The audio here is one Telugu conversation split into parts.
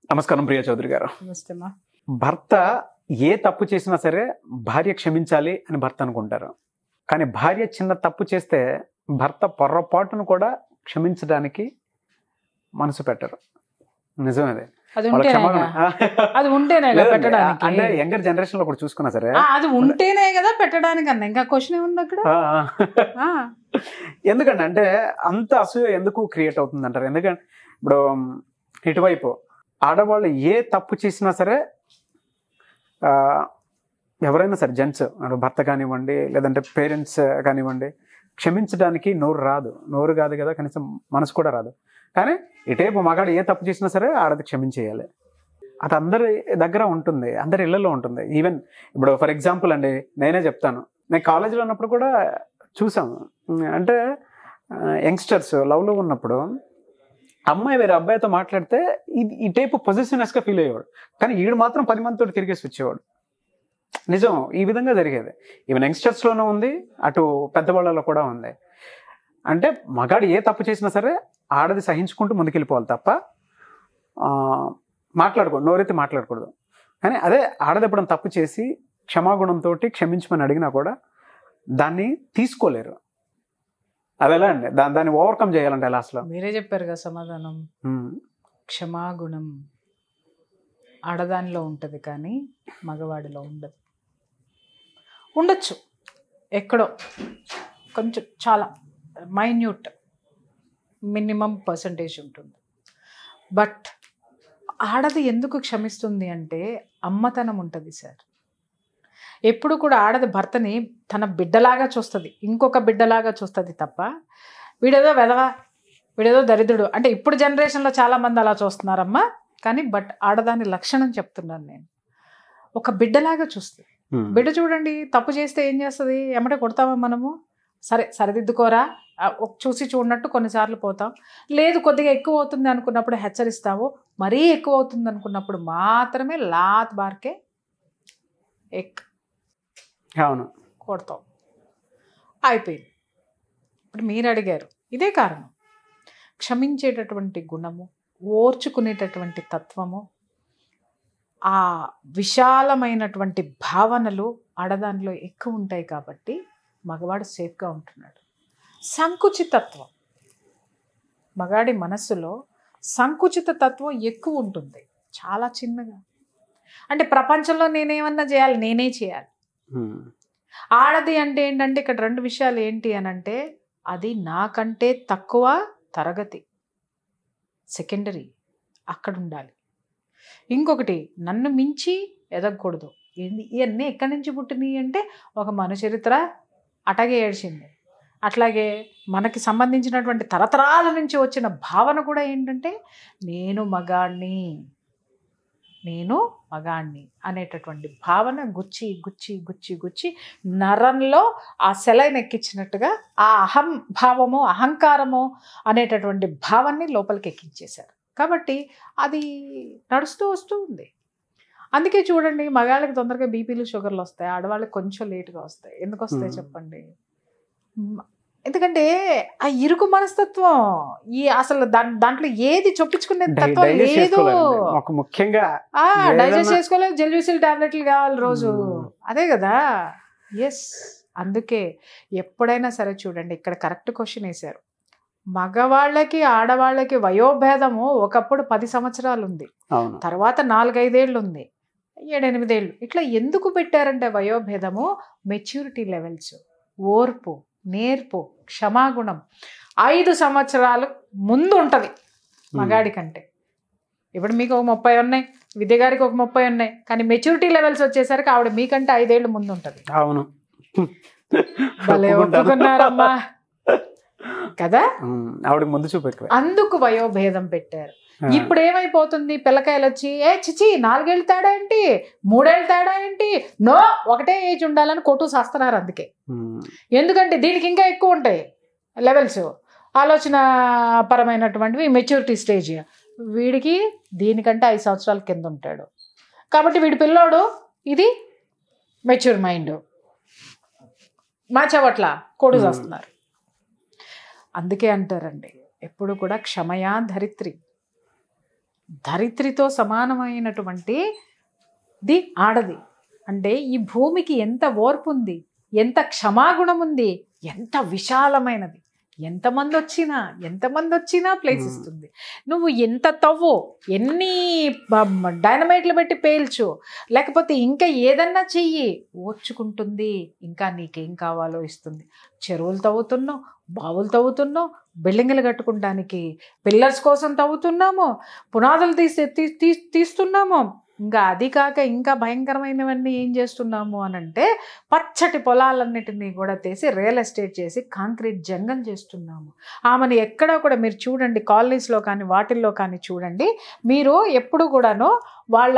నమస్కారం ప్రియ చౌదరి గారు నమస్తేమా భర్త ఏ తప్పు చేసినా సరే భార్య క్షమించాలి అని భర్త అనుకుంటారు కానీ భార్య చిన్న తప్పు చేస్తే భర్త పొర్రపాటును కూడా క్షమించడానికి మనసు పెట్టరు నిజం అది అది వాళ్ళ ఉంటేనే క్షమాపణ కదా. అది ఉంటేనే కదా లేదండి, పెట్టడానికి అంటే యంగర్ జనరేషన్ లో కూడా చూసుకున్నా సరే ఆ, అది ఉంటేనే కదా పెట్టడానికి అన్న ఇంకా క్వశ్చన్ ఏముంది అక్కడ ఆ, ఆ. ఆ, ఎందుకంటే అంటే అంత అసూయ ఎందుకు క్రియేట్ అవుతుంది అంటారు ఎందుకంటే ఇప్పుడు ఇటువైపు ఆడవాళ్ళు ఏ తప్పు చేసినా సరే ఆ, ఎవరైనా సరే జెంట్స్ భర్త కానివ్వండి లేదంటే పేరెంట్స్ కానివ్వండి క్షమించడానికి నోరు రాదు నోరు కాదు కదా కనీసం మనసు కూడా రాదు కానీ ఇటేపు మగాడు ఏ తప్పు చేసినా సరే ఆడది క్షమించేయాలి అది అందరి దగ్గర ఉంటుంది అందరి ఇళ్లలో ఉంటుంది ఈవెన్ ఇప్పుడు ఫర్ ఎగ్జాంపుల్ అండి నేనే చెప్తాను నేను కాలేజీలో ఉన్నప్పుడు కూడా చూసాము అంటే యంగ్స్టర్స్ లవ్లో ఉన్నప్పుడు అమ్మాయి వేరే అబ్బాయితో మాట్లాడితే ఇది ఈ టైపు పొజిషనెస్గా ఫీల్ అయ్యేవాడు కానీ ఈడు మాత్రం పది మందితో తిరిగేసి వచ్చేవాడు నిజం ఈ విధంగా జరిగేది ఈవెన్ యంగ్స్టర్స్లోనూ ఉంది అటు పెద్దవాళ్ళలో కూడా ఉంది అంటే మగాడు ఏ తప్పు చేసినా సరే ఆడది సహించుకుంటూ ముందుకెళ్ళిపోవాలి తప్ప ఆ, మాట్లాడకూడదు నోరెత్తి మాట్లాడకూడదు కానీ అదే ఆడది ఎప్పుడైనా తప్పు చేసి క్షమాగుణంతో క్షమించమని అడిగినా కూడా దాన్ని తీసుకోలేరు అది ఎలా అండి దాన్ని దాన్ని ఓవర్కమ్ చేయాలంటే ఎలా అసలు మీరే చెప్పారు కదా సమాధానం ఉమ్, క్షమాగుణం ఆడదానిలో ఉంటుంది కానీ మగవాడిలో ఉండదు ఉండొచ్చు ఎక్కడో కొంచెం చాలా మైన్యూట్ మినిమం పర్సంటేజ్ ఉంటుంది బట్ ఆడది ఎందుకు క్షమిస్తుంది అంటే అమ్మతనం ఉంటుంది సార్ ఎప్పుడు కూడా ఆడది భర్తని తన బిడ్డలాగా చూస్తుంది ఇంకొక బిడ్డలాగా చూస్తుంది తప్ప వీడేదో వెదవా వీడేదో దరిద్రుడు అంటే ఇప్పుడు జనరేషన్లో చాలామంది అలా చూస్తున్నారమ్మా కానీ బట్ ఆడదాని లక్షణం చెప్తున్నాను నేను ఒక బిడ్డలాగా చూస్తుంది ఉమ్, బిడ్డ చూడండి తప్పు చేస్తే ఏం చేస్తుంది ఎమ్మటే కొడతామా మనము సరే సరిదిద్దుకోరా ఆ, ఒక- చూసి చూడనట్టు కొన్నిసార్లు పోతాం లేదు కొద్దిగా ఎక్కువ అవుతుంది అనుకున్నప్పుడు హెచ్చరిస్తావు మరీ ఎక్కువ అవుతుంది అనుకున్నప్పుడు మాత్రమే లాత్ బార్కే ఎక్ అవును కొడతాం అయిపోయింది ఇప్పుడు మీరు అడిగారు ఇదే కారణం క్షమించేటటువంటి గుణము ఓర్చుకునేటటువంటి తత్వము ఆ విశాలమైనటువంటి భావనలు ఆడదానిలో ఎక్కువ ఉంటాయి కాబట్టి మగవాడు సేఫ్గా ఉంటున్నాడు సంకుచితత్వం మగాడి మనస్సులో సంకుచిత తత్వం ఎక్కువ ఉంటుంది చాలా చిన్నగా అంటే ప్రపంచంలో నేనేమన్నా చేయాలి నేనే చేయాలి ఉమ్, ఆడది అంటే ఏంటంటే ఇక్కడ రెండు విషయాలు ఏంటి అని అంటే అది నాకంటే తక్కువ తరగతి సెకండరీ అక్కడ ఉండాలి ఇంకొకటి నన్ను మించి ఎదగకూడదు ఏంది ఇవన్నీ ఎక్కడి నుంచి పుట్టినాయి అంటే ఒక మను చరిత్ర అటాగే ఏడ్చింది అట్లాగే మనకి సంబంధించినటువంటి తరతరాల నుంచి వచ్చిన భావన కూడా ఏంటంటే నేను మగాణ్ణి నేను మగాణ్ణి అనేటటువంటి భావన గుచ్చి గుచ్చి గుచ్చి గుచ్చి నరంలో ఆ సెలైన్ ఎక్కించినట్టుగా ఆ అహం భావము అహంకారము అనేటటువంటి భావాన్ని లోపలికి ఎక్కించేశారు కాబట్టి అది నడుస్తూ వస్తూ ఉంది అందుకే చూడండి మగాళ్ళకి తొందరగా బీపీలు షుగర్లు వస్తాయి ఆడవాళ్ళకి కొంచెం లేట్గా వస్తాయి ఎందుకు వస్తాయి Hmm. చెప్పండి మ్, ఎందుకంటే ఆ ఇరుకు మనస్తత్వం ఈ అసలు దాం దాంట్లో ఏది చొప్పించుకునే డై- తత్వం డైజెస్ట్ లేదు చేసుకోలేరండి. ఒక ముఖ్యంగా డైజెస్ట్ ఏదన్నా- చేసుకోలేదు జెల్యూసిల్ టాబ్లెట్లు కావాలి రోజు మ్మ్. అదే కదా ఎస్ అందుకే ఎప్పుడైనా సరే చూడండి ఇక్కడ కరెక్ట్ క్వశ్చన్ వేశారు మగవాళ్ళకి ఆడవాళ్ళకి వయోభేదము ఒకప్పుడు పది సంవత్సరాలు ఉంది అవును తర్వాత నాలుగైదేళ్ళు ఉంది ఏడెనిమిదేళ్ళు ఇట్లా ఎందుకు పెట్టారంటే వయోభేదము మెచ్యూరిటీ లెవెల్స్ ఓర్పు నేర్పు క్షమాగుణం ఐదు సంవత్సరాలు ముందు ఉంటుంది మగాడి కంటే ఇప్పుడు మీకు ఒక ముప్పై ఉన్నాయి విద్య గారికి ఒక ముప్పై ఉన్నాయి కానీ మెచ్యూరిటీ లెవెల్స్ వచ్చేసరికి ఆవిడ మీకంటే ఐదేళ్ళు ముందు ఉంటుంది అవును భలే ఒప్పుకుంటాను. ఒప్పుకున్నారమ్మా కదా ఉమ్, ఆవిడకి ముందు చూపు ఎక్కువ అందుకు వయోభేదం పెట్టారు ఇప్పుడు ఏమైపోతుంది పిల్లకాయలు వచ్చి ఏ చిచి నాలుగేళ్ళు తేడా ఏంటి మూడేళ్ళు తేడా ఏంటి నో ఒకటే ఏజ్ ఉండాలని కొట్టు చేస్తున్నారు అందుకే ఉమ్, ఎందుకంటే దీనికి ఇంకా ఎక్కువ ఉంటాయి లెవెల్స్ ఆలోచన పరమైనటువంటివి మెచ్యూరిటీ స్టేజ్ వీడికి దీనికంటే ఐదు సంవత్సరాల కింద ఉంటాడు కాబట్టి వీడి పిల్లోడు ఇది మెచ్యూర్ మైండ్ మార్చవట్ల కొడు Hmm. చేస్తున్నారు అందుకే అంటారండి ఎప్పుడు కూడా క్షమయా ధరిత్రి ధరిత్రితో సమానమైనటువంటి ది ఆడది అంటే ఈ భూమికి ఎంత ఓర్పు ఉంది ఎంత క్షమాగుణం ఉంది ఎంత విశాలమైనది ఎంతమంది వచ్చినా ఎంతమంది వచ్చినా ప్లేస్ Hmm. ఇస్తుంది నువ్వు ఎంత తవ్వు ఎన్ని బ- డైనమైట్లు పెట్టి పేల్చు లేకపోతే ఇంకా ఏదన్నా చెయ్యి ఓర్చుకుంటుంది ఇంకా నీకేం కావాలో ఇస్తుంది చెరువులు తవ్వుతున్నావు బావులు తవ్వుతున్నావు బిల్డింగ్లు కట్టుకుంటానికి పిల్లర్స్ కోసం తవ్వుతున్నాము పునాదులు తీసి తీ- తీ- తీస్తున్నాము ఇంకా అది కాక ఇంకా భయంకరమైనవన్నీ ఏం చేస్తున్నాము అని అంటే పచ్చటి పొలాలన్నిటినీ కూడా తీసి రియల్ ఎస్టేట్ చేసి కాంక్రీట్ జంగల్ చేస్తున్నాము ఆమెను ఎక్కడా కూడా మీరు చూడండి కాలనీస్లో కానీ వాటిల్లో కానీ చూడండి మీరు ఎప్పుడు కూడాను వాళ్ళ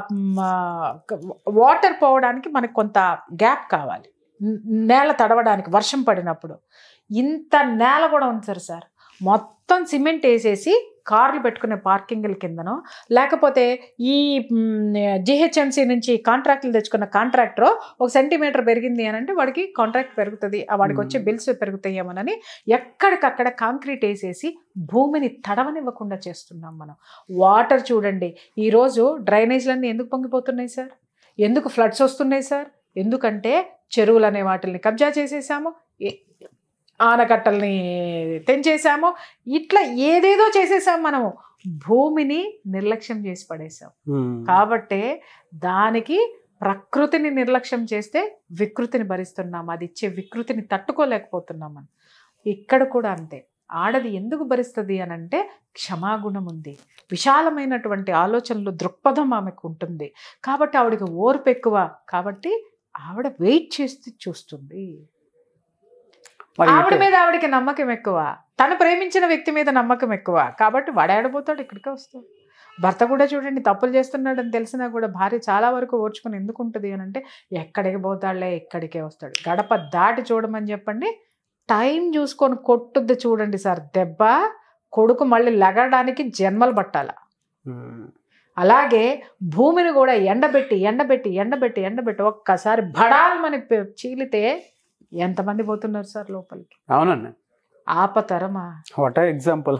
వాటర్ పోవడానికి మనకు కొంత గ్యాప్ కావాలి న- నేల తడవడానికి వర్షం పడినప్పుడు ఇంత నేల కూడా ఉంచారు సార్ మొత్తం సిమెంట్ వేసేసి కార్లు పెట్టుకునే పార్కింగ్ల కిందనో లేకపోతే ఈ జిహెచ్ఎంసీ నుంచి కాంట్రాక్ట్లు తెచ్చుకున్న కాంట్రాక్టర్ ఒక సెంటీమీటర్ పెరిగింది అని అంటే వాడికి కాంట్రాక్ట్ పెరుగుతుంది ఆ వాడికి వచ్చే Hmm. బిల్స్ పెరుగుతాయేమోనని ఎక్కడికక్కడ కాంక్రీట్ వేసేసి భూమిని తడవనివ్వకుండా చేస్తున్నాం మనం వాటర్ చూడండి ఈరోజు డ్రైనేజ్లన్నీ ఎందుకు పొంగిపోతున్నాయి సార్ ఎందుకు ఫ్లడ్స్ వస్తున్నాయి సార్ ఎందుకంటే చెరువులు అనే వాటిని కబ్జా చేసేసాము ఏ- ఆనకట్టల్ని తెంచేసాము ఇట్లా ఏదేదో చేసేసాం మనము భూమిని నిర్లక్ష్యం చేసి పడేసాం కాబట్టే దానికి ప్రకృతిని నిర్లక్ష్యం చేస్తే వికృతిని భరిస్తున్నాం అది ఇచ్చే వికృతిని తట్టుకోలేకపోతున్నాం మనం ఇక్కడ కూడా అంతే ఆడది ఎందుకు భరిస్తుంది అని అంటే క్షమాగుణం ఉంది విశాలమైనటువంటి ఆలోచనలు దృక్పథం ఆమెకు ఉంటుంది కాబట్టి ఆవిడకి ఓర్పు ఎక్కువ కాబట్టి ఆవిడ వెయిట్ చేసి చూస్తుంది మరి ఆవిడ ఇటు- మీద ఆవిడకి నమ్మకం ఎక్కువ తను ప్రేమించిన వ్యక్తి మీద నమ్మకం ఎక్కువ కాబట్టి వాడాడిపోతాడు ఇక్కడికే వస్తాడు భర్త కూడా చూడండి తప్పులు చేస్తున్నాడని తెలిసినా కూడా భార్య చాలా వరకు ఓర్చుకుని ఎందుకు ఉంటుంది అని అంటే ఎక్కడికి పోతాడులే ఇక్కడికే వస్తాడు గడప దాటి చూడమని చెప్పండి టైం చూసుకొని కొట్టుద్ది చూడండి సార్ దెబ్బ కొడుకు మళ్ళీ లగడానికి జన్మలు పట్టాల ఉమ్. అలాగే భూమిని కూడా ఎండబెట్టి ఎండబెట్టి ఎండబెట్టి ఎండబెట్టి ఒక్కసారి భడాల్మని పె- చీలితే ఎంతమంది పోతున్నారు సార్ లోపలికి అవునండి ఆపతరమా వాట్ ఎగ్జాంపుల్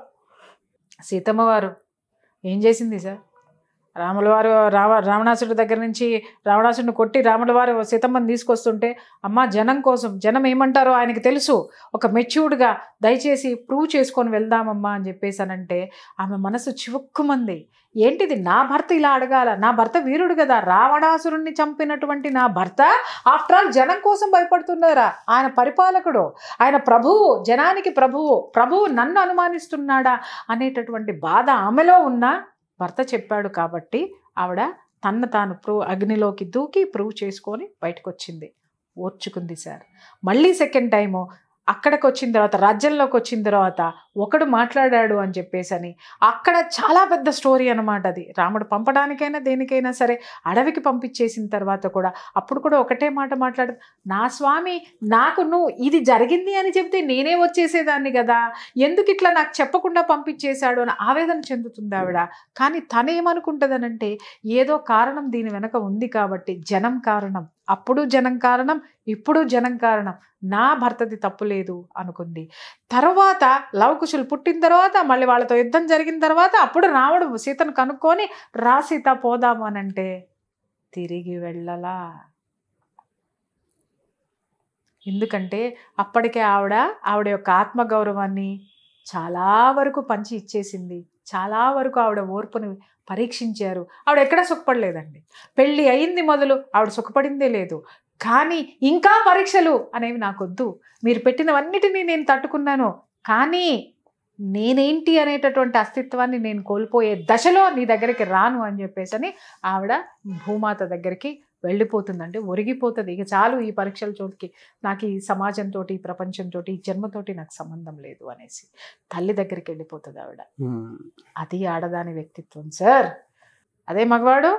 సీతమ్మ వారు ఏం చేసింది సార్ రాముల వారు రావ రావణాసుడి దగ్గర నుంచి రావణాసుడిని కొట్టి రాముల వారు సీతమ్మని తీసుకొస్తుంటే అమ్మ జనం కోసం జనం ఏమంటారో ఆయనకి తెలుసు ఒక మెచ్యూర్డ్గా దయచేసి ప్రూవ్ చేసుకొని వెళ్దామమ్మా అని చెప్పేసానంటే ఆమె మనసు చివుక్కుమంది ఏంటిది నా భర్త ఇలా అడగాల నా భర్త వీరుడు కదా రావణాసురుణ్ణి చంపినటువంటి నా భర్త ఆఫ్టర్ ఆల్ జనం కోసం భయపడుతున్నారా ఆయన పరిపాలకుడు ఆయన ప్రభువు జనానికి ప్రభువు ప్రభువు నన్ను అనుమానిస్తున్నాడా అనేటటువంటి బాధ ఆమెలో ఉన్న భర్త చెప్పాడు కాబట్టి ఆవిడ తన్ను తాను ప్రూవ్ అగ్నిలోకి దూకి ప్రూవ్ చేసుకొని బయటకు వచ్చింది ఓర్చుకుంది సార్ మళ్ళీ సెకండ్ టైము అక్కడికి వచ్చిన తర్వాత రాజ్యంలోకి వచ్చిన తర్వాత ఒకడు మాట్లాడాడు అని చెప్పేసి అని అక్కడ చాలా పెద్ద స్టోరీ అనమాట అది రాముడు పంపడానికైనా దేనికైనా సరే అడవికి పంపించేసిన తర్వాత కూడా అప్పుడు కూడా ఒకటే మాట మాట్లాడు నా స్వామి నాకు నువ్వు ఇది జరిగింది అని చెప్తే నేనే వచ్చేసేదాన్ని కదా ఎందుకు ఇట్లా నాకు చెప్పకుండా పంపించేశాడు అని ఆవేదన చెందుతుంది ఆవిడ కానీ తనేమనుకుంటుందనంటే ఏదో కారణం దీని వెనక ఉంది కాబట్టి జనం కారణం అప్పుడు జనం కారణం ఇప్పుడు జనం కారణం నా భర్తది తప్పు లేదు అనుకుంది తర్వాత లవకుశులు పుట్టిన తర్వాత మళ్ళీ వాళ్ళతో యుద్ధం జరిగిన తర్వాత అప్పుడు రాముడు సీతను కనుక్కొని రా సీత పోదాము అని అంటే తిరిగి వెళ్ళలా ఎందుకంటే అప్పటికే ఆవిడ ఆవిడ యొక్క ఆత్మగౌరవాన్ని చాలా వరకు పంచి ఇచ్చేసింది చాలా వరకు ఆవిడ ఓర్పుని పరీక్షించారు ఆవిడ ఎక్కడా సుఖపడలేదండి పెళ్ళి అయింది మొదలు ఆవిడ సుఖపడిందే లేదు కానీ ఇంకా పరీక్షలు అనేవి నాకొద్దు మీరు పెట్టినవన్నిటినీ నేను తట్టుకున్నాను కానీ నేనేంటి అనేటటువంటి అస్తిత్వాన్ని నేను కోల్పోయే దశలో నీ దగ్గరికి రాను అని చెప్పేసి అని ఆవిడ భూమాత దగ్గరికి వెళ్ళిపోతుందంటే ఒరిగిపోతుంది ఇక చాలు ఈ పరీక్షల చోటికి నాకు ఈ సమాజంతో ఈ ప్రపంచంతో ఈ జన్మతోటి నాకు సంబంధం లేదు అనేసి తల్లి దగ్గరికి వెళ్ళిపోతుంది ఆవిడ ఉమ్. అది ఆడదాని వ్యక్తిత్వం సార్ అదే మగవాడు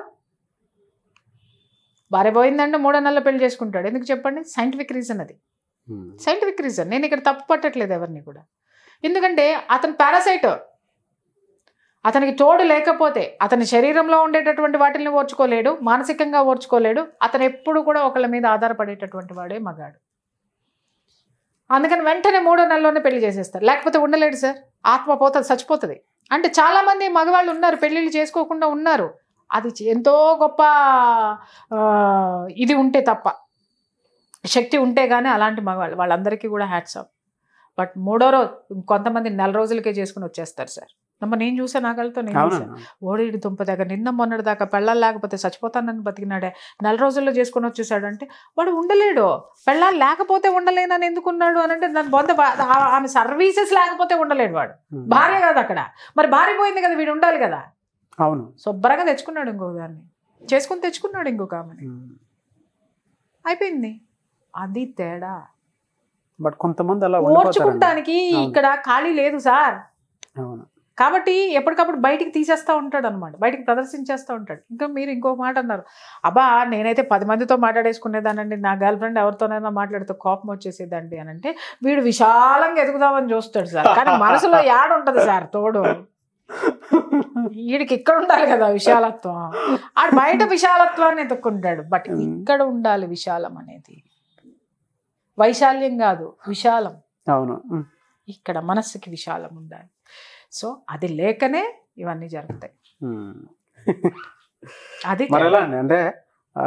భార్య పోయిందంటే మూడో నెలల పెళ్లి చేసుకుంటాడు ఎందుకు చెప్పండి సైంటిఫిక్ రీజన్ అది ఉమ్. సైంటిఫిక్ రీజన్ నేను ఇక్కడ తప్పు పట్టట్లేదు ఎవరిని కూడా ఎందుకంటే అతను పారాసైట్ అతనికి తోడు లేకపోతే అతని శరీరంలో ఉండేటటువంటి వాటిని ఓర్చుకోలేడు మానసికంగా ఓర్చుకోలేడు అతను ఎప్పుడు కూడా ఒకళ్ళ మీద ఆధారపడేటటువంటి వాడే మగాడు అందుకని వెంటనే మూడో నెలలోనే పెళ్లి చేసేస్తారు లేకపోతే ఉండలేడు సార్ ఆత్మ పోతుంది చచ్చిపోతుంది అంటే చాలా మంది మగవాళ్ళు ఉన్నారు పెళ్ళిళ్ళు చేసుకోకుండా ఉన్నారు అది చే- ఎంతో గొప్ప ఆ, ఇది ఉంటే తప్ప శక్తి ఉంటే కానీ అలాంటి మగవాళ్ళు వాళ్ళందరికీ కూడా హ్యాట్సాప్ బట్ మూడో రోజు కొంతమంది నెల రోజులకే చేసుకుని వచ్చేస్తారు సార్ నమ్మ నేను చూసా నా కళ్ళతో నేను చూసా అవునా ఓడిడి దుంప దగ్గర నిన్న మొన్నటి దాకా పెళ్ళాలు లేకపోతే చచ్చిపోతానని బతికినాడే నెల రోజుల్లో చేసుకుని వచ్చేసాడు అంటే వాడు ఉండలేడు పెళ్ళాలు లేకపోతే ఉండలేనని ఎందుకున్నాడు అని అంటే దాని బొంద బా- ఆ- ఆమె సర్వీసెస్ లేకపోతే ఉండలేడు వాడు ఉమ్. భార్య కాదు అక్కడ మరి భార్య పోయింది కదా వీడు ఉండాలి కదా అవును శుభ్రంగా తెచ్చుకున్నాడు ఇంకొక దాన్ని చేసుకుని తెచ్చుకున్నాడు ఇంకొక ఆమెని ఉమ్. అయిపోయింది అది తేడా బట్ కొంతమంది అలా ఉండిపోతారండి. ఓర్చుకుంటానికి అవును. ఇక్కడ ఖాళీ లేదు సార్ అవును కాబట్టి ఎప్పటికప్పుడు బయటికి తీసేస్తూ ఉంటాడు అనమాట బయటికి ప్రదర్శించేస్తూ ఉంటాడు ఇంకా మీరు ఇంకో మాట అన్నారు అబ్బా నేనైతే పది మందితో మాట్లాడేసుకునేదానండి నా గర్ల్ ఫ్రెండ్ ఎవరితోనైనా మాట్లాడితే కోపం వచ్చేసేదండి అని అంటే వీడు విశాలంగా ఎదుగుదామని చూస్తాడు సార్ కానీ మనసులో యాడ ఉంటుంది సార్ తోడు వీడికి ఇక్కడ ఉండాలి కదా విశాలత్వం ఆడు బయట విశాలత్వాన్ని ఎత్తుక్కుంటాడు బట్ Hmm. ఇక్కడ ఉండాలి విశాలం అనేది వైశాల్యం కాదు విశాలం అవును ఉమ్. ఇక్కడ మనస్సుకి విశాలం ఉండాలి సో అది లేకనే ఇవన్నీ జరుగుతాయి ఉమ్. అది మరి ఎలా అండి అంటే ఆ,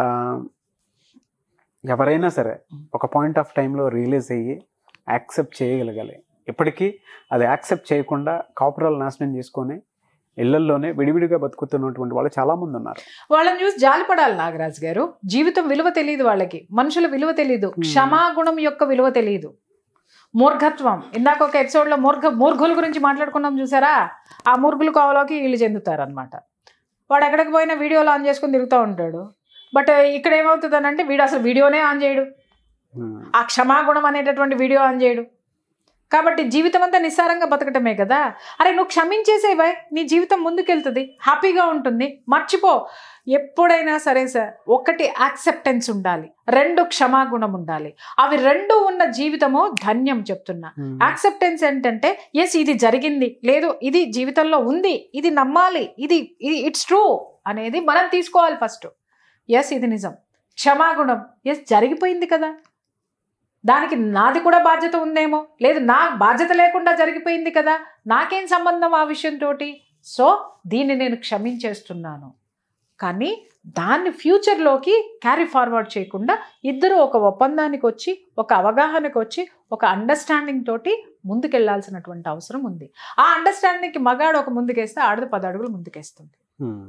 ఎవరైనా సరే ఒక పాయింట్ ఆఫ్ టైంలో రియలైజ్ అయ్యి యాక్సెప్ట్ చేయగలగాలి ఇప్పటికీ అది యాక్సెప్ట్ చేయకుండా కాపురాలు నాశనం చేసుకొని ఇళ్లల్లోనే విడివిడిగా బతుకుతున్నటువంటి వాళ్ళు చాలా మంది ఉన్నారు వాళ్ళని చూసి జాలిపడాలి నాగరాజ్ గారు జీవితం విలువ తెలియదు వాళ్ళకి మనుషుల విలువ తెలియదు Hmm. క్షమాగుణం యొక్క విలువ తెలియదు మూర్ఘత్వం ఇందాక ఒక ఎపిసోడ్ లో మూర్ఘ మూర్ఘుల గురించి మాట్లాడుకున్నాం చూసారా ఆ మూర్ఘులు కోవలోకి వీళ్ళు చెందుతారు అనమాట వాడు ఎక్కడికి పోయినా వీడియోలు ఆన్ చేసుకుని తిరుగుతూ ఉంటాడు బట్ ఇక్కడ ఏమవుతుంది అంటే వీడు అసలు వీడియోనే ఆన్ చేయడు ఉమ్. ఆ క్షమాగుణం అనేటటువంటి వీడియో ఆన్ చేయడు కాబట్టి జీవితం అంతా నిస్సారంగా బతకటమే కదా అరే నువ్వు క్షమించేసేవై నీ జీవితం ముందుకెళ్తుంది హ్యాపీగా ఉంటుంది మర్చిపో ఎప్పుడైనా సరే సార్ ఒకటి యాక్సెప్టెన్స్ ఉండాలి రెండు క్షమాగుణం ఉండాలి అవి రెండు ఉన్న జీవితము ధన్యం చెప్తున్నా ఉమ్. యాక్సెప్టెన్స్ ఏంటంటే ఎస్ ఇది జరిగింది లేదు ఇది జీవితంలో ఉంది ఇది నమ్మాలి ఇది ఇది ఇట్స్ ట్రూ అనేది మనం తీసుకోవాలి ఫస్ట్ ఎస్ ఇది నిజం క్షమాగుణం ఎస్ జరిగిపోయింది కదా దానికి నాది కూడా బాధ్యత ఉందేమో లేదు నా బాధ్యత లేకుండా జరిగిపోయింది కదా నాకేం సంబంధం ఆ విషయంతో సో దీన్ని నేను క్షమించేస్తున్నాను కానీ దాన్ని ఫ్యూచర్లోకి క్యారీ ఫార్వర్డ్ చేయకుండా ఇద్దరు ఒక ఒప్పందానికి వచ్చి ఒక అవగాహనకు వచ్చి ఒక అండర్స్టాండింగ్ తోటి ముందుకెళ్లాల్సినటువంటి అవసరం ఉంది ఆ అండర్స్టాండింగ్కి మగాడు ఒక ముందుకేస్తే ఆడది పది అడుగులు ముందుకేస్తుంది ఉమ్.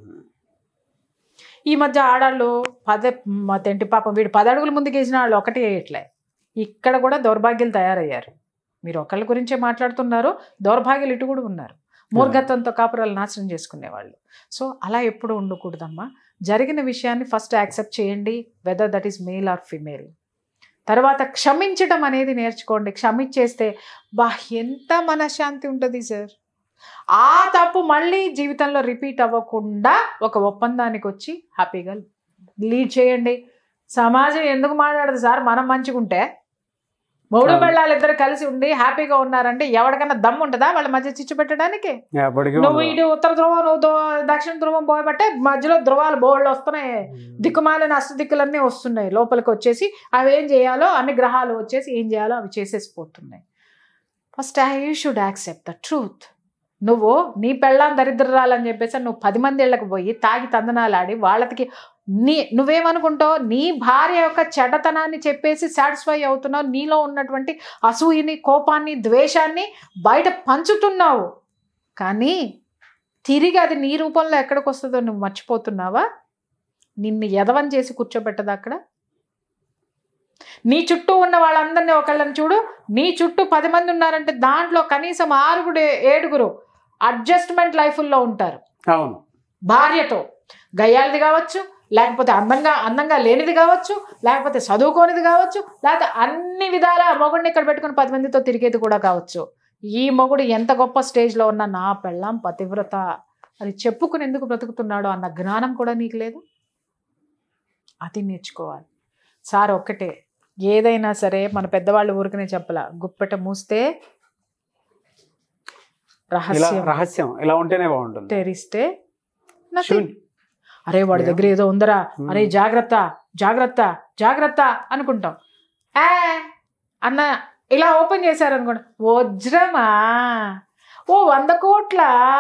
ఈ మధ్య ఆడాళ్ళు పద తెంటి పాపం వీడు పది అడుగులు ముందుకేసిన వాళ్ళు ఒకటి వేయట్లే ఇక్కడ కూడా దౌర్భాగ్యులు తయారయ్యారు మీరు ఒకళ్ళ గురించే మాట్లాడుతున్నారు దౌర్భాగ్యులు ఇటు కూడా ఉన్నారు మూర్ఘత్వంతో కాపురాలు నాశనం చేసుకునేవాళ్ళు సో అలా ఎప్పుడు ఉండకూడదమ్మా జరిగిన విషయాన్ని ఫస్ట్ యాక్సెప్ట్ చేయండి whether that is male or female తర్వాత క్షమించడం అనేది నేర్చుకోండి క్షమించేస్తే బా ఎంత మనశ్శాంతి ఉంటుంది సార్ ఆ తప్పు మళ్ళీ జీవితంలో రిపీట్ అవ్వకుండా ఒక ఒప్పందానికి వచ్చి హ్యాపీగా లీడ్ చేయండి సమాజం ఎందుకు మాట్లాడదు సార్ మనం మంచిగుంటే మూడు అవును. పెళ్ళాలు ఇద్దరు కలిసి ఉండి హ్యాపీగా ఉన్నారంటే ఎవరికైనా దమ్ము ఉంటుందా వాళ్ళ మధ్య చిచ్చు పెట్టడానికి ఎప్పటికీ నువ్వు ఉండదు. ఇటు ఉత్తర ధ్రువం నువ్వు దో- దక్షిణ ధ్రువం పోయబట్టే మధ్యలో ధ్రువాలు బోళ్ళు వస్తున్నాయి ఉమ్. దిక్కుమాలిన అష్టదిక్కులన్నీ వస్తున్నాయి లోపలికి వచ్చేసి అవి ఏం చేయాలో అన్ని గ్రహాలు వచ్చేసి ఏం చేయాలో అవి చేసేసి పోతున్నాయి first I you should accept the truth నువ్వు నీ పెళ్ళాం దరిద్రరాలని చెప్పేసి నువ్వు పది మంది ఇళ్ళకి పోయి తాగి తందనాలాడి వాళ్ళకి నీ నువ్వేమనుకుంటావు నీ భార్య యొక్క చెడ్డతనాన్ని చెప్పేసి సాటిస్ఫై అవుతున్నావు నీలో ఉన్నటువంటి అసూయని కోపాన్ని ద్వేషాన్ని బయట పంచుతున్నావు కానీ తిరిగి అది నీ రూపంలో ఎక్కడికి వస్తుందో నువ్వు మర్చిపోతున్నావా నిన్ను ఎదవం చేసి కూర్చోబెట్టదు అక్కడ నీ చుట్టూ ఉన్న వాళ్ళందరినీ ఒకళ్ళని చూడు నీ చుట్టూ పది మంది ఉన్నారంటే దాంట్లో కనీసం ఆరుగురు ఏడుగురు అడ్జస్ట్మెంట్ లైఫ్లో ఉంటారు అవును భార్యతో గయ్యాలది కావచ్చు లేకపోతే అందంగా అందంగా లేనిది కావచ్చు లేకపోతే చదువుకోనిది కావచ్చు లేకపోతే అన్ని విధాల మొగుడిని ఇక్కడ పెట్టుకుని పది మందితో తిరిగేది కూడా కావచ్చు ఈ మొగుడు ఎంత గొప్ప స్టేజ్లో ఉన్న నా పెళ్ళాం పతివ్రత అది చెప్పుకుని ఎందుకు బ్రతుకుతున్నాడో అన్న జ్ఞానం కూడా నీకు లేదు అది నేర్చుకోవాలి సార్ ఒక్కటే ఏదైనా సరే మన పెద్దవాళ్ళు ఊరికనే చెప్పలా గుప్పెట మూస్తే ఇలా రహస్యం రహస్యం ఇలా ఉంటేనే బాగుంటుంది తెరిస్తే nothing. శూన్యం. అరే వాడి దగ్గర ఏదో ఉందరా Hmm. అరే జాగ్రత్త జాగ్రత్త జాగ్రత్త అనుకుంటాం ఏ అన్న ఇలా ఓపెన్ చేశారనుకోండి వజ్రమా ఓ వంద కోట్ల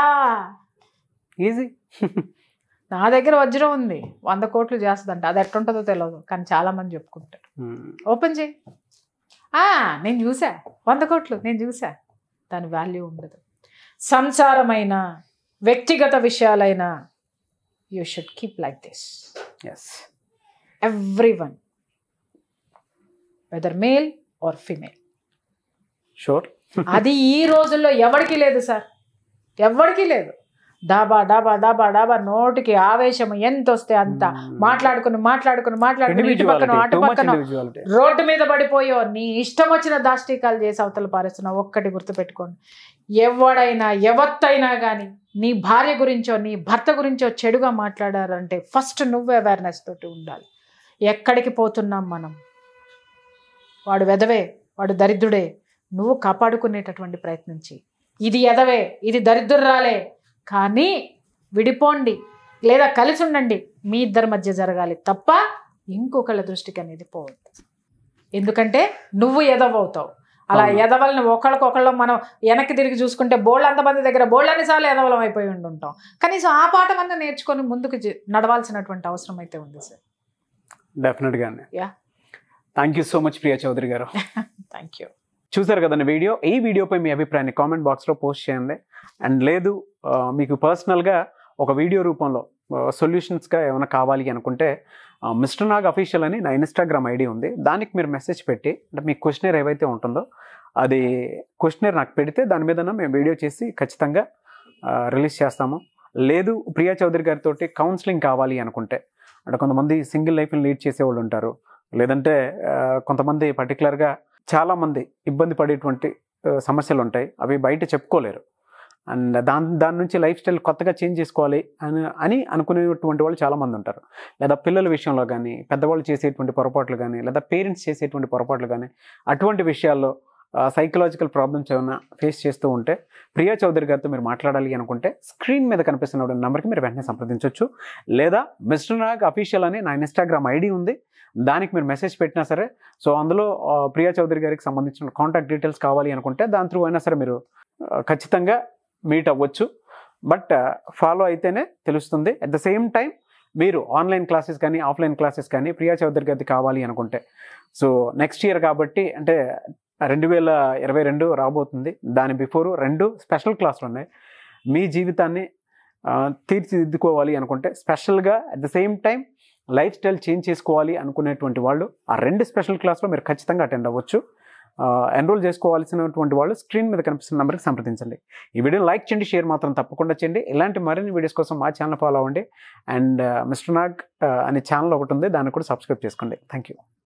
ఈజీ నా దగ్గర వజ్రం ఉంది వంద కోట్లు చేస్తుందంట అది ఎట్టుంటుందో తెలియదు కానీ చాలా మంది చెప్పుకుంటారు ఓపెన్ చేయి ఆ, నేను చూసా వంద కోట్లు నేను చూసా దాని వాల్యూ ఉండదు సంసారమైన వ్యక్తిగత విషయాలైన you should keep like this yes everyone whether male or female sure అది ఈ రోజుల్లో ఎవరికి లేదు సార్ ఎవరికి లేదు డాబా డాబా డాబా డాబా నోటికి ఆవేశం ఎంత వస్తే అంత మాట్లాడుకుని మాట్లాడుకుని మాట్లాడుకుని ఇటు పక్కన అటు పక్కన రోడ్డు మీద పడిపోయో నీ ఇష్టం వచ్చిన దాష్టీకాలు చేసి అవతల పారేస్తున్నావు ఒక్కటి గుర్తుపెట్టుకోండి ఎవడైనా ఎవత్తైనా కానీ నీ భార్య గురించో నీ భర్త గురించో చెడుగా మాట్లాడారంటే ఫస్ట్ నువ్వు అవేర్నెస్ తోటి ఉండాలి ఎక్కడికి పోతున్నాం మనం వాడు వెదవే వాడు దరిద్రుడే నువ్వు కాపాడుకునేటటువంటి ప్రయత్నించి ఇది ఎదవే ఇది దరిద్రురాలే కానీ విడిపోండి లేదా కలిసి ఉండండి మీ ఇద్దరి మధ్య జరగాలి తప్ప ఇంకొకళ్ళ దృష్టికి అనేది పోవద్దు ఎందుకంటే నువ్వు ఎదవవుతావు అలా అవును. ఎదవల్ని ఒకళ్ళకొకళ్ళు మనం వెనక్కి తిరిగి చూసుకుంటే బోళ్ళ అంతమంది దగ్గర బోళ్ళని సార్లు ఎదవలం అయిపోయి ఉండి ఉంటాం కనీసం ఆ పాఠం అన్నా నేర్చుకొని ముందుకు జ- నడవాల్సినటువంటి అవసరం అయితే ఉంది సార్ డెఫినెట్గా Yeah. Thank you so much Priya Chowdary గారు థ్యాంక్ యూ చూసారు కదండి వీడియో ఈ వీడియోపై మీ అభిప్రాయాన్ని కామెంట్ బాక్స్లో పోస్ట్ చేయండి అండ్ లేదు ఆ, మీకు పర్సనల్గా ఒక వీడియో రూపంలో సొల్యూషన్స్గా ఏమైనా కావాలి అనుకుంటే మిస్టర్ నాగ్ అఫీషియల్ అని నా ఇన్స్టాగ్రామ్ ఐడి ఉంది దానికి మీరు మెసేజ్ పెట్టి అంటే మీ క్వశ్చనర్ ఏవైతే ఉంటుందో అది క్వశ్చనర్ నాకు పెడితే దాని మీద మేము వీడియో చేసి ఖచ్చితంగా రిలీజ్ చేస్తాము లేదు ప్రియా చౌదరి గారితో కౌన్సిలింగ్ కావాలి అనుకుంటే అంటే కొంతమంది సింగిల్ లైఫ్ని లీడ్ చేసేవాళ్ళు ఉంటారు లేదంటే ఆ, కొంతమంది పర్టికులర్గా చాలామంది ఇబ్బంది పడేటువంటి ఆ, సమస్యలు ఉంటాయి అవి బయట చెప్పుకోలేరు అండ్ దాని దాని నుంచి లైఫ్ స్టైల్ కొత్తగా చేంజ్ చేసుకోవాలి అని అని అనుకునేటువంటి వాళ్ళు చాలామంది ఉంటారు లేదా పిల్లల విషయంలో కానీ పెద్దవాళ్ళు చేసేటువంటి పొరపాట్లు కానీ లేదా పేరెంట్స్ చేసేటువంటి పొరపాట్లు కానీ అటువంటి విషయాల్లో సైకలాజికల్ ప్రాబ్లమ్స్ ఏమైనా ఫేస్ చేస్తూ ఉంటే ప్రియా చౌదరి గారితో మీరు మాట్లాడాలి అనుకుంటే స్క్రీన్ మీద కనిపిస్తున్న నెంబర్కి మీరు వెంటనే సంప్రదించవచ్చు లేదా మిస్టర్ నాగ్ అఫీషియల్ అని నా ఇన్స్టాగ్రామ్ ఐడి ఉంది దానికి మీరు మెసేజ్ పెట్టినా సరే సో అందులో ఆ, ప్రియా చౌదరి గారికి సంబంధించిన కాంటాక్ట్ డీటెయిల్స్ కావాలి అనుకుంటే దాని త్రూ అయినా సరే మీరు ఆ, ఖచ్చితంగా మీట్ అవ్వచ్చు బట్ ఫాలో అయితేనే తెలుస్తుంది అట్ ద సేమ్ టైం మీరు ఆన్లైన్ క్లాసెస్ కానీ ఆఫ్లైన్ క్లాసెస్ కానీ ప్రియా చౌదరి గారిది కావాలి అనుకుంటే సో నెక్స్ట్ ఇయర్ కాబట్టి అంటే రెండు వేల ఇరవై రెండు రాబోతుంది దాని బిఫోర్ రెండు స్పెషల్ క్లాసులు ఉన్నాయి మీ జీవితాన్ని ఆ, తీర్చిదిద్దుకోవాలి అనుకుంటే స్పెషల్గా at the same time lifestyle change చేసుకోవాలి అనుకునేటువంటి వాళ్ళు ఆ రెండు స్పెషల్ క్లాస్లో మీరు ఖచ్చితంగా అటెండ్ అవ్వచ్చు ఎన్రోల్ చేసుకోవాల్సినటువంటి వాళ్ళు స్క్రీన్ మీద కనిపిస్తున్న నెంబర్కి సంప్రదించండి ఈ వీడియో లైక్ చేయండి షేర్ మాత్రం తప్పకుండా చేయండి ఇలాంటి మరిన్ని వీడియోస్ కోసం మా ఛానల్ ఫాలో అవ్వండి అండ్ మిస్టర్ నాగ్ అనే ఛానల్ ఒకటి ఉంది దాన్ని కూడా సబ్స్క్రైబ్ చేసుకోండి థ్యాంక్ యూ